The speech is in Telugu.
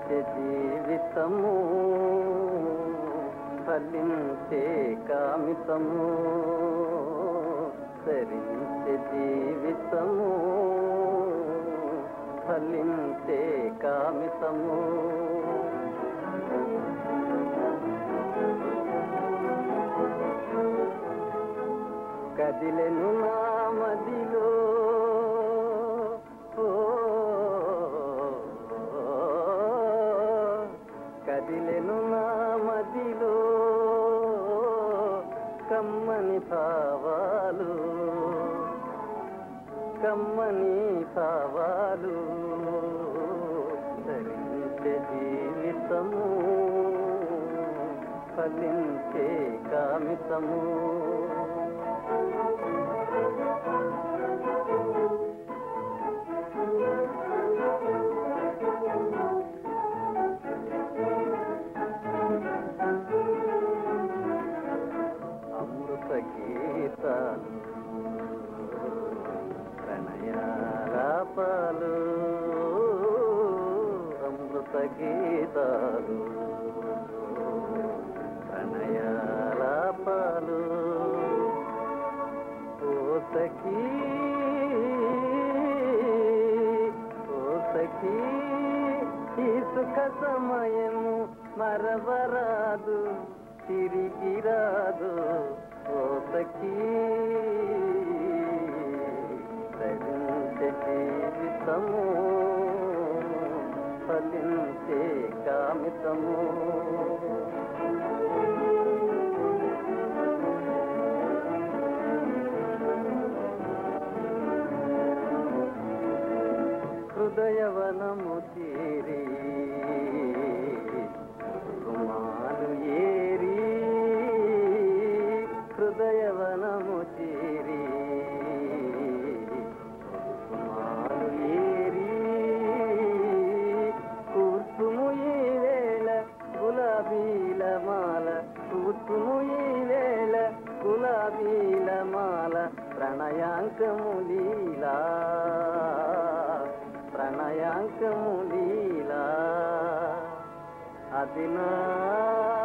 తరించే జీవితము ఫలించే కామితము తరించే జీవితము ఫలించే కామితము కదిలెను నా మదిలో ఓ, కదిలెను నా మదిలో కమ్మని భావాలు కమ్మని భావాలు ధరించే జీవితము ఫలించే కామితము అమృత గీతాలు ప్రణయాలాపాలు అమృత గీతాలు ప్రణయాలాపాలు ఓ సఖీ ఓ సఖీ ఈ సుఖ సమయము మరవరాదు తిరిగి రాదు ఓ సఖీ తరించే జీవితము ఫలించే కామితము హృదయవనము తీరి కుమారు ఏరి హృదయవనము తీరి కుమారు ఏరి కూర్చుము ఈ వేళ గులాబీల మాల కూర్చుము ఈ వేళ గులాబీల మాల ప్రణయాంకము లీలా ప్రణయాంకము లీలా అది నా